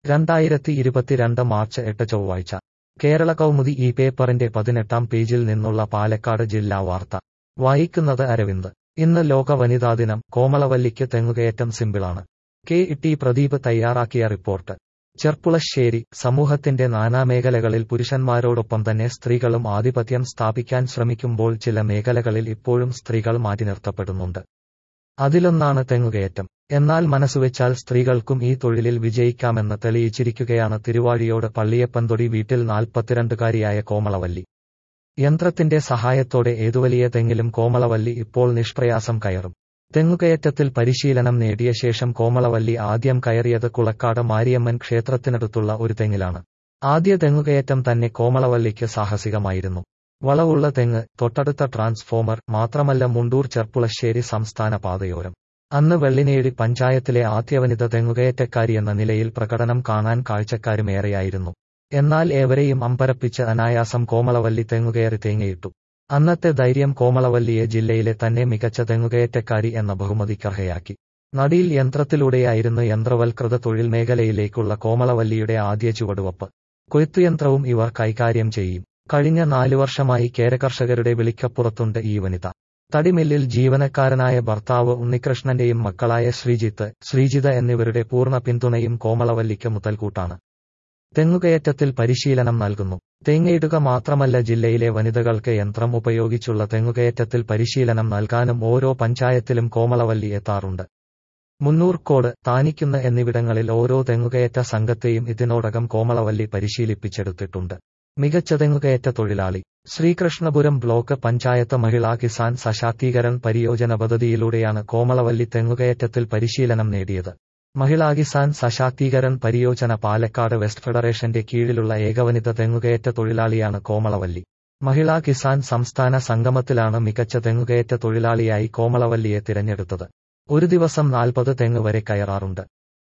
രണ്ടായിരത്തി ഇരുപത്തിരണ്ട് മാർച്ച് എട്ട് ചൊവ്വാഴ്ച കേരള കൗമുദി ഈ പേപ്പറിന്റെ പതിനെട്ടാം പേജിൽ നിന്നുള്ള പാലക്കാട് ജില്ലാ വാർത്ത വായിക്കുന്നത് അരവിന്ദ് ഇന്ന് ലോക വനിതാ ദിനം കോമളവല്ലിക്ക് തെങ്ങുകയറ്റം സിമ്പിളാണ് കെ ടി പ്രദീപ് തയ്യാറാക്കിയ റിപ്പോർട്ട് ചെർപ്പുളശ്ശേരി സമൂഹത്തിന്റെ നാനാമേഖലകളിൽ പുരുഷന്മാരോടൊപ്പം തന്നെ സ്ത്രീകളും ആധിപത്യം സ്ഥാപിക്കാൻ ശ്രമിക്കുമ്പോൾ ചില മേഖലകളിൽ ഇപ്പോഴും സ്ത്രീകൾ മാറ്റിനിർത്തപ്പെടുന്നുണ്ട് അതിലൊന്നാണ് തെങ്ങുകയറ്റം എന്നാൽ മനസ്സുവെച്ചാൽ സ്ത്രീകൾക്കും ഈ തൊഴിലിൽ വിജയിക്കാമെന്ന് തെളിയിച്ചിരിക്കുകയാണ് തിരുവാഴിയോട് പള്ളിയപ്പന്തൊടി വീട്ടിൽ നാൽപ്പത്തിരണ്ടുകാരിയായ കോമളവല്ലി യന്ത്രത്തിന്റെ സഹായത്തോടെ ഏതുവലിയ തെങ്ങിലും കോമളവല്ലി ഇപ്പോൾ നിഷ്പ്രയാസം കയറും തെങ്ങുകയറ്റത്തിൽ പരിശീലനം നേടിയ ശേഷം കോമളവല്ലി ആദ്യം കയറിയത് കുളക്കാട് മാരിയമ്മൻ ക്ഷേത്രത്തിനടുത്തുള്ള ഒരു തെങ്ങിലാണ് ആദ്യ തെങ്ങുകയറ്റം തന്നെ കോമളവല്ലിക്ക് സാഹസികമായിരുന്നു വളവുള്ള തെങ്ങ് തൊട്ടടുത്ത ട്രാൻസ്ഫോമർ മാത്രമല്ല മുണ്ടൂർ ചെർപ്പുളശ്ശേരി സംസ്ഥാന പാതയോരം അന്ന് വെള്ളിനേഴി പഞ്ചായത്തിലെ ആദ്യ വനിത തെങ്ങുകയറ്റക്കാരിയെന്ന നിലയിൽ പ്രകടനം കാണാൻ കാഴ്ചക്കാരുമേറെയായിരുന്നു എന്നാൽ ഏവരെയും അമ്പരപ്പിച്ച് അനായാസം കോമളവല്ലി തെങ്ങുകയറി തേങ്ങയിട്ടു അന്നത്തെ ധൈര്യം കോമളവല്ലിയെ ജില്ലയിലെ തന്നെ മികച്ച തെങ്ങുകയറ്റക്കാരി എന്ന ബഹുമതിക്കർഹയാക്കി നടിയിൽ യന്ത്രത്തിലൂടെയായിരുന്നു യന്ത്രവൽകൃത തൊഴിൽ മേഖലയിലേക്കുള്ള കോമളവല്ലിയുടെ ആദ്യ ചുവടുവപ്പ് കൊയ്ത്തുയന്ത്രവും ഇവർ കൈകാര്യം ചെയ്യും കഴിഞ്ഞ നാലു വർഷമായി കേരകർഷകരുടെ വിളിക്കപ്പുറത്തുണ്ട് ഈ വനിത തടിമില്ലിൽ ജീവനക്കാരനായ ഭർത്താവ് ഉണ്ണികൃഷ്ണന്റെയും മക്കളായ ശ്രീജിത്ത് ശ്രീജിത എന്നിവരുടെ പൂർണ്ണ പിന്തുണയും കോമളവല്ലിക്ക് മുതൽക്കൂട്ടാണ് തെങ്ങുകയറ്റത്തിൽ പരിശീലനം നൽകുന്നു തേങ്ങയിടുക മാത്രമല്ല ജില്ലയിലെ വനിതകൾക്ക് യന്ത്രം ഉപയോഗിച്ചുള്ള തെങ്ങുകയറ്റത്തിൽ പരിശീലനം നൽകാനും ഓരോ പഞ്ചായത്തിലും കോമളവല്ലി എത്താറുണ്ട് മുന്നൂർക്കോട് താനിക്കുന്ന് എന്നിവിടങ്ങളിൽ ഓരോ തെങ്ങുകയറ്റ സംഘത്തെയും ഇതിനോടകം കോമളവല്ലി പരിശീലിപ്പിച്ചെടുത്തിട്ടുണ്ട് മികച്ച തെങ്ങുകയറ്റ തൊഴിലാളി ശ്രീകൃഷ്ണപുരം ബ്ലോക്ക് പഞ്ചായത്ത് മഹിളാ കിസാൻ സശാക്തീകരൺ പരിയോജന പദ്ധതിയിലൂടെയാണ് കോമളവല്ലി തെങ്ങുകയറ്റത്തിൽ പരിശീലനം നേടിയത് മഹിളാ കിസാൻ സശാക്തീകരൺ പരിയോജന പാലക്കാട് വെസ്റ്റ് ഫെഡറേഷന്റെ കീഴിലുള്ള ഏകവനിത തെങ്ങുകയറ്റ തൊഴിലാളിയാണ് കോമളവല്ലി മഹിളാ കിസാൻ സംസ്ഥാന സംഗമത്തിലാണ് മികച്ച തെങ്ങുകയറ്റ തൊഴിലാളിയായി കോമളവല്ലിയെ തിരഞ്ഞെടുത്തത് ഒരു ദിവസം നാൽപ്പത് തെങ്ങ് വരെ കയറാറുണ്ട്